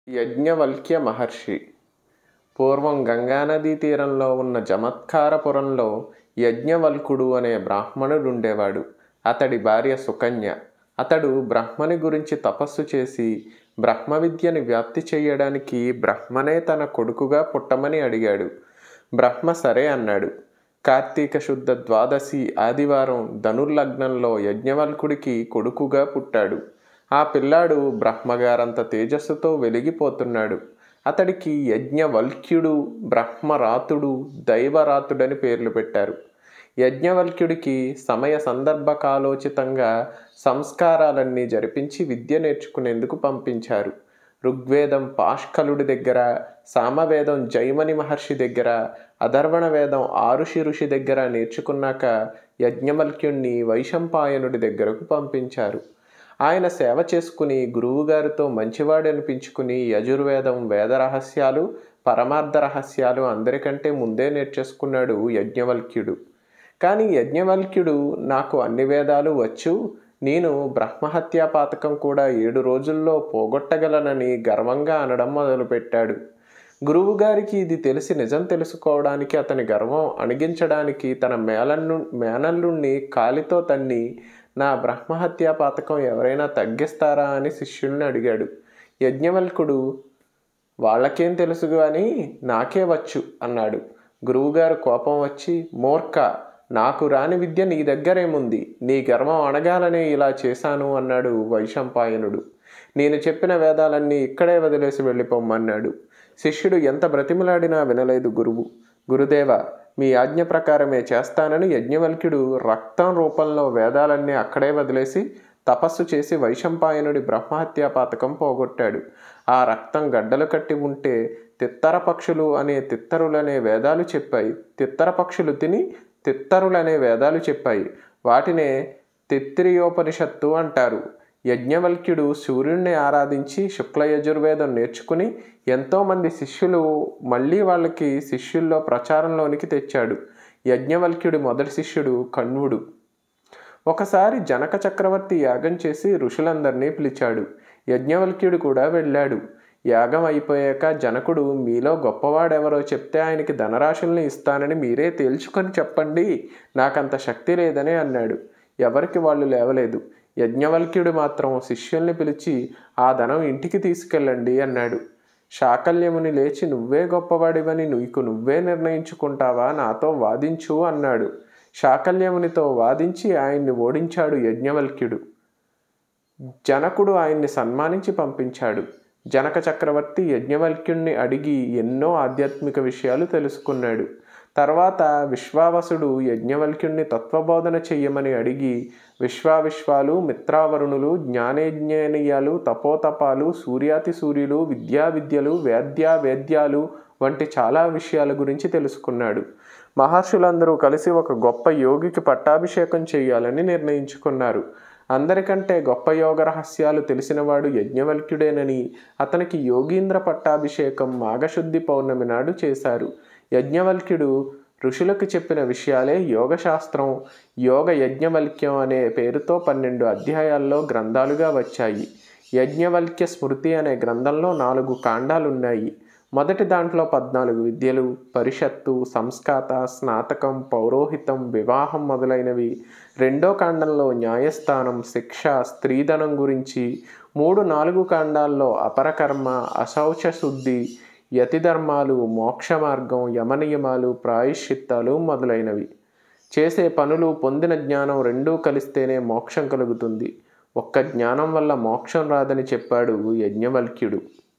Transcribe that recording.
యజ్ఞవల్క్య మహర్షి పూర్వం గంగానదీ తీరంలో ఉన్న జమత్కారపురంలో యజ్ఞవల్కుడు అనే బ్రాహ్మణుడుండేవాడు అతడి భార్య సుకన్య అతడు బ్రహ్మని గురించి తపస్సు చేసి బ్రహ్మ విద్యని వ్యాప్తి చేయడానికి బ్రహ్మనే తన కొడుకుగా పుట్టమని అడిగాడు బ్రహ్మ సరే అన్నాడు కార్తీక శుద్ధ ద్వాదశి ఆదివారం ధనుర్లగ్నంలో యజ్ఞవల్కుడికి కొడుకుగా పుట్టాడు ఆ పిల్లాడు బ్రహ్మగారంత తేజస్సుతో వెలిగిపోతున్నాడు అతడికి యజ్ఞవల్క్యుడు బ్రహ్మరాతుడు దైవరాతుడని పేర్లు పెట్టారు యజ్ఞవల్క్యుడికి సమయ సందర్భకాలోచితంగా సంస్కారాలన్నీ జరిపించి విద్య నేర్చుకునేందుకు పంపించారు ఋగ్వేదం పాష్కలుడి దగ్గర సామవేదం జైమని మహర్షి దగ్గర అధర్వణ వేదం ఆరుషి ఋషి దగ్గర నేర్చుకున్నాక యజ్ఞవల్క్యుణ్ణి వైశంపాయనుడి దగ్గరకు పంపించారు ఆయన సేవ చేసుకుని గురువుగారితో మంచివాడు అనిపించుకుని యజుర్వేదం వేద రహస్యాలు పరమార్థ రహస్యాలు అందరికంటే ముందే నేర్చేసుకున్నాడు యజ్ఞవల్క్యుడు కానీ యజ్ఞవల్క్యుడు నాకు అన్ని వేదాలు వచ్చు నేను బ్రహ్మహత్యా పాతకం కూడా ఏడు రోజుల్లో పోగొట్టగలనని గర్వంగా అనడం మొదలుపెట్టాడు గురువుగారికి ఇది తెలిసి నిజం తెలుసుకోవడానికి అతని గర్వం అణిగించడానికి తన మేలన్ను మేనల్లుణ్ణి కాలితో తన్ని నా బ్రహ్మహత్యా పాతకం ఎవరైనా తగ్గిస్తారా అని శిష్యుల్ని అడిగాడు యజ్ఞవల్కుడు వాళ్ళకేం తెలుసు కానీ నాకే వచ్చు అన్నాడు గురువుగారు కోపం వచ్చి మూర్ఖ నాకు రాని విద్య నీ దగ్గరేముంది నీ గర్వం అణగాలనే ఇలా చేశాను అన్నాడు వైశంపాయనుడు నేను చెప్పిన వేదాలన్నీ ఇక్కడే వదిలేసి వెళ్ళిపోమ్మన్నాడు శిష్యుడు ఎంత బ్రతిమలాడినా వినలేదు గురువు గురుదేవ మీ ఆజ్ఞ ప్రకారమే చేస్తానని యజ్ఞవల్క్యుడు రక్తం రూపంలో వేదాలన్నీ అక్కడే వదిలేసి తపస్సు చేసి వైశంపాయనుడి బ్రహ్మహత్యా పాతకం పోగొట్టాడు ఆ రక్తం గడ్డలు కట్టి ఉంటే తిత్తర పక్షులు అనే తిత్తరులనే వేదాలు చెప్పాయి తిత్తర పక్షులు తిని తిత్తరులనే వేదాలు చెప్పాయి వాటినే తిత్రియోపనిషత్తు అంటారు యజ్ఞవల్క్యుడు సూర్యుడిని ఆరాధించి శుక్ల యజుర్వేదం నేర్చుకుని ఎంతోమంది శిష్యులు మళ్ళీ వాళ్ళకి శిష్యుల్లో ప్రచారంలోనికి తెచ్చాడు యజ్ఞవల్క్యుడి మొదటి శిష్యుడు కణ్వుడు ఒకసారి జనక చక్రవర్తి యాగం చేసి ఋషులందరినీ పిలిచాడు యజ్ఞవల్క్యుడు కూడా వెళ్ళాడు యాగం అయిపోయాక జనకుడు మీలో గొప్పవాడెవరో చెప్తే ఆయనకి ధనరాశుల్ని ఇస్తానని మీరే తేల్చుకొని చెప్పండి నాకంత శక్తి లేదని అన్నాడు ఎవరికి వాళ్ళు లేవలేదు యజ్ఞవల్క్యుడు మాత్రం శిష్యుల్ని పిలిచి ఆ ధనం ఇంటికి తీసుకెళ్ళండి అన్నాడు శాకల్యముని లేచి నువ్వే గొప్పవాడివని నీకు నువ్వే నిర్ణయించుకుంటావా నాతో వాదించు అన్నాడు శాకల్యమునితో వాదించి ఆయన్ని ఓడించాడు యజ్ఞవల్క్యుడు జనకుడు ఆయన్ని సన్మానించి పంపించాడు జనక చక్రవర్తి యజ్ఞవల్క్యుణ్ణి అడిగి ఎన్నో ఆధ్యాత్మిక విషయాలు తెలుసుకున్నాడు తర్వాత విశ్వావసుడు యజ్ఞవల్క్యుణ్ణి తత్వబోధన చెయ్యమని అడిగి విశ్వావిశ్వాలు మిత్రావరుణులు జ్ఞానేజ్ఞానీయాలు తపోతపాలు సూర్యాతి సూర్యులు విద్యా విద్యలు వేద్యా వేద్యాలు వంటి చాలా విషయాల గురించి తెలుసుకున్నాడు మహర్షులందరూ కలిసి ఒక గొప్ప యోగికి పట్టాభిషేకం చేయాలని నిర్ణయించుకున్నారు అందరికంటే గొప్ప యోగ రహస్యాలు తెలిసినవాడు యజ్ఞవల్క్యుడేనని అతనికి యోగీంద్ర పట్టాభిషేకం మాఘశుద్ధి పౌర్ణమి నాడు చేశారు యజ్ఞవల్క్యుడు ఋషులకు చెప్పిన విషయాలే యోగశాస్త్రం యోగ యజ్ఞవల్క్యం అనే పేరుతో పన్నెండు అధ్యాయాల్లో గ్రంథాలుగా వచ్చాయి యజ్ఞవల్క్య స్మృతి అనే గ్రంథంలో నాలుగు కాండాలున్నాయి మొదటి దాంట్లో పద్నాలుగు విద్యలు పరిషత్తు సంస్కాత స్నాతకం పౌరోహితం వివాహం మొదలైనవి రెండో కాండంలో న్యాయస్థానం శిక్ష స్త్రీధనం గురించి మూడు నాలుగు కాండాల్లో అపరకర్మ అశౌచ శుద్ధి యతిధర్మాలు మోక్ష మార్గం యమనియమాలు ప్రాయశ్చిత్తాలు మొదలైనవి చేసే పనులు పొందిన జ్ఞానం రెండూ కలిస్తేనే మోక్షం కలుగుతుంది ఒక్క జ్ఞానం వల్ల మోక్షం రాదని చెప్పాడు యజ్ఞవల్క్యుడు